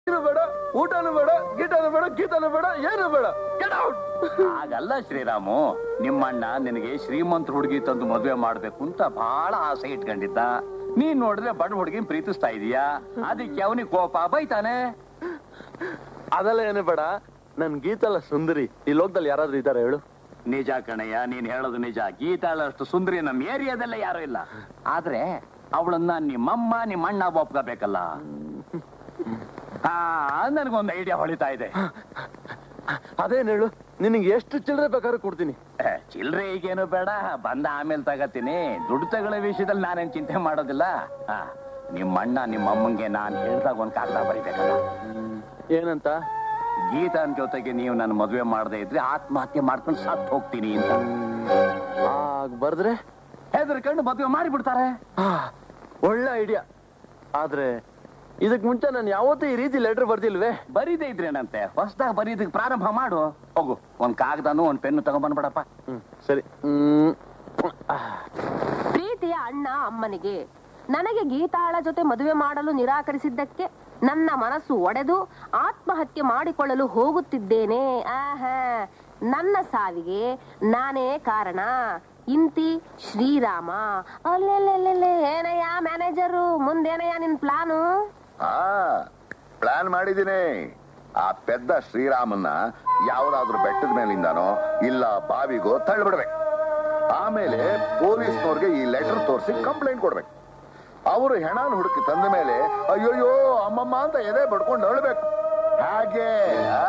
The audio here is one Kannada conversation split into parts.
ಏನು ಬೇಡ ಊಟನೂ ಬೇಡ ಗೀಟನೂ ಬೇಡ ಗೀತನೂ ಬೇಡ ಏನು ಬೇಡ Get out! ಹಾಗಲ್ಲ ಶ್ರೀರಾಮು ನಿಮ್ಮಣ್ಣ ನಿನಗೆ ಶ್ರೀಮಂತ ಹುಡುಗಿ ತಂದು ಮದುವೆ ಮಾಡ್ಬೇಕು ಅಂತ ಬಹಳ ಆಸೆ ಇಟ್ಕೊಂಡಿದ್ದ ನೀನ್ ನೋಡಿದ್ರೆ ಬಡ ಹುಡುಗಿ ಪ್ರೀತಿಸ್ತಾ ಇದೀಯಾ ಅದಕ್ಕೆ ಅವನಿಗೆ ಕೋಪ ಬೈತಾನೆ ಅದೆಲ್ಲ ಏನು ಬೇಡ ನನ್ ಗೀತಲ್ಲ ಸುಂದರಿ ಈ ಲೋಕದಲ್ಲಿ ಯಾರಾದ್ರೂ ಇದ್ದಾರೆ ಹೇಳು ನಿಜ ಕಣಯ್ಯ ನೀನ್ ಹೇಳೋದು ನಿಜ ಗೀತಾಳಷ್ಟು ಸುಂದರಿ ನಮ್ಮ ಏರಿಯಾದಲ್ಲೇ ಯಾರು ಇಲ್ಲ ಆದ್ರೆ ಅವಳನ್ನ ನಿಮ್ಮಮ್ಮ ನಿಮ್ಮ ಅಣ್ಣ ಒಪ್ಕೋಬೇಕಲ್ಲ ಹಾ ನನಗೊಂದು ಐಡಿಯಾ ಹೊಳಿತಾ ಇದೆ ಅದೇನ್ ಹೇಳು ನಿನಗೆ ಎಷ್ಟು ಚಿಲ್ಲರೆ ಬೇಕಾದ್ರೂ ಕೊಡ್ತೀನಿ ಏ, ಚಿಲ್ರೆ ಈಗೇನು ಬೇಡ ಬಂದ ಆಮೇಲೆ ತಗತೀನಿ ದುಡ್ಡು ತಗೊಳ್ಳೋ ವಿಷಯದಲ್ಲಿ ನಾನೇನ್ ಚಿಂತೆ ಮಾಡೋದಿಲ್ಲ ಆ, ನಿಮ್ಮ ಅಣ್ಣ ನಿಮ್ಮ ಅಮ್ಮಂಗೆ ನಾನ್ ಹೇಳ್ದಾಗ ಒಂದ್ ಕಾಗದ ಬರಿಬೇಕಲ್ಲ ಏನಂತ ಗೀತಾನ್ ಜೊತೆಗೆ ನೀವು ನನ್ನ ಮದುವೆ ಮಾಡದೇ ಇದ್ರೆ ಆತ್ಮಹತ್ಯೆ ಮಾಡ್ಕೊಂಡು ಸತ್ ಹೋಗ್ತೀನಿ ಅಂತ ಆಗ ಬರ್ದ್ರೆ ಹೆದರ್ಕೊಂಡು ಮದುವೆ ಮಾಡಿಬಿಡ್ತಾರೆ ಆ, ಒಳ್ಳೆ ಐಡಿಯಾ ಆದ್ರೆ ಇದಕ್ ಮುಂಚೆ ನಾನು ಯಾವತ್ತೂ ಈ ರೀತಿ ಲೆಟರ್ ಬರ್ದಿಲ್ವೇ ಬರೀದೇ ಇದ್ರೇನಂತೆ ಹೊಸದಾಗ ಬರೀದಕ್ಕೆ ಪ್ರಾರಂಭ ಮಾಡು ಹೋಗು ಒಂದ್ ಕಾಗದನು ಒಂದ್ ಪೆನ್ನು ತಗೊಂಡ್ಬಂದ್ಬಿಡಪ್ಪ ಹ್ಮ್ ಸರಿ ಹ್ಮ್ ಆ, ಪ್ರೀತಿಯ ಅಣ್ಣ ಅಮ್ಮನಿಗೆ ನನಗೆ ಗೀತಾಳ ಜೊತೆ ಮದುವೆ ಮಾಡಲು ನಿರಾಕರಿಸಿದ್ದಕ್ಕೆ ನನ್ನ ಮನಸ್ಸು ಒಡೆದು ಆತ್ಮಹತ್ಯೆ ಮಾಡಿಕೊಳ್ಳಲು ಹೋಗುತ್ತಿದ್ದೇನೆ ಆಹಾ ನನ್ನ ಸಾವಿಗೆ ನಾನೇ ಕಾರಣ ಇಂತಿ ಶ್ರೀರಾಮ ಅಲ್ಲೆಲ್ಲೆಲ್ಲೆಲ್ಲೆ ಏನಯ್ಯ ಮ್ಯಾನೇಜರು ಮುಂದೇನಯ್ಯ ನಿನ್ ಪ್ಲಾನು ಆ ಪ್ಲಾನ್ ಮಾಡಿದ್ದೀನಿ ಆ ಪೆದ್ದ ಶ್ರೀರಾಮನ್ನ ಯಾವ್ದಾದ್ರು ಬೆಟ್ಟದ ಮೇಲಿಂದಾನೋ ಇಲ್ಲ ಬಾವಿಗೋ ತಳ್ಳಿಬಿಡ್ಬೇಕು ಆಮೇಲೆ ಪೊಲೀಸ್ನವ್ರಿಗೆ ಈ ಲೆಟರ್ ತೋರಿಸಿ ಕಂಪ್ಲೇಂಟ್ ಕೊಡ್ಬೇಕು ಅವರು ಹೆಣಾನ್ ಹುಡುಕಿ ತಂದ ಮೇಲೆ ಅಯ್ಯೋಯ್ಯೋ ಅಮ್ಮಮ್ಮ ಅಂತ ಎದೆ ಬಡ್ಕೊಂಡು ಅಳ್ಬೇಕು ಹಾಗೆ ಆ?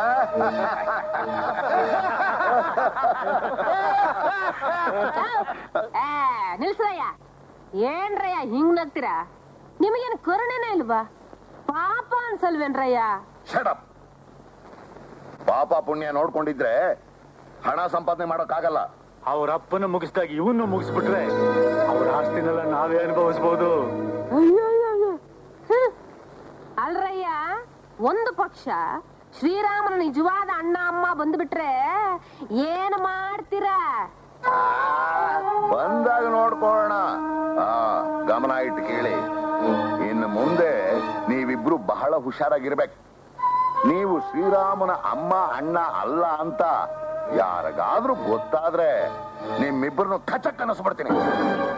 ಆ, ನಿಲ್ಸ್ರಯ್ಯ ಏನ್ರಯ್ಯ ಹಿಂಗ್ ನಗ್ತೀರಾ ನಿಮಗೇನು ಕರುಣೆನೇ ಇಲ್ವಾ ಪಾಪ ಅನ್ಸಲ್ವೇನ್ರಯ್ಯ Shut up. ಪಾಪ ಪುಣ್ಯ ನೋಡ್ಕೊಂಡಿದ್ರೆ ಹಣ ಸಂಪಾದನೆ ಮಾಡೋಕ್ಕಾಗಲ್ಲ ಅವ್ರ ಅಪ್ಪನ ಮುಗಿಸ್ದಾಗ ಇವನು ಮುಗಿಸ್ಬಿಟ್ರೆ ಅವ್ರ ಆಸ್ತಿನೆಲ್ಲ ನಾವೇ ಅನುಭವಿಸ್ಬೋದು ಅಯ್ಯಯ್ಯಯ್ಯೋ. ಹ್ಮ್. ಅಲ್ರಯ್ಯ ಒಂದು ಪಕ್ಷ ಶ್ರೀರಾಮನ ನಿಜವಾದ ಅಣ್ಣ ಅಮ್ಮ ಬಂದ್ಬಿಟ್ರೆ ಏನ್ ಮಾಡ್ತೀರಾ ಆ, ಬಂದಾಗ ನೋಡ್ಕೊಳ್ಳೋಣ ಆ, ಗಮನ ಇಟ್ಟು ಕೇಳಿ ಇನ್ನು ಮುಂದೆ ನೀವಿಬ್ರು ಬಹಳ ಹುಷಾರಾಗಿರ್ಬೇಕು ನೀವು ಶ್ರೀರಾಮನ ಅಮ್ಮ ಅಣ್ಣ ಅಲ್ಲ ಅಂತ ಯಾರಿಗಾದ್ರೂ ಗೊತ್ತಾದ್ರೆ ನಿಮ್ಮಿಬ್ಬರನ್ನು ಕಚಕ್ ಅನ್ನಿಸ್ಬಿಡ್ತೀನಿ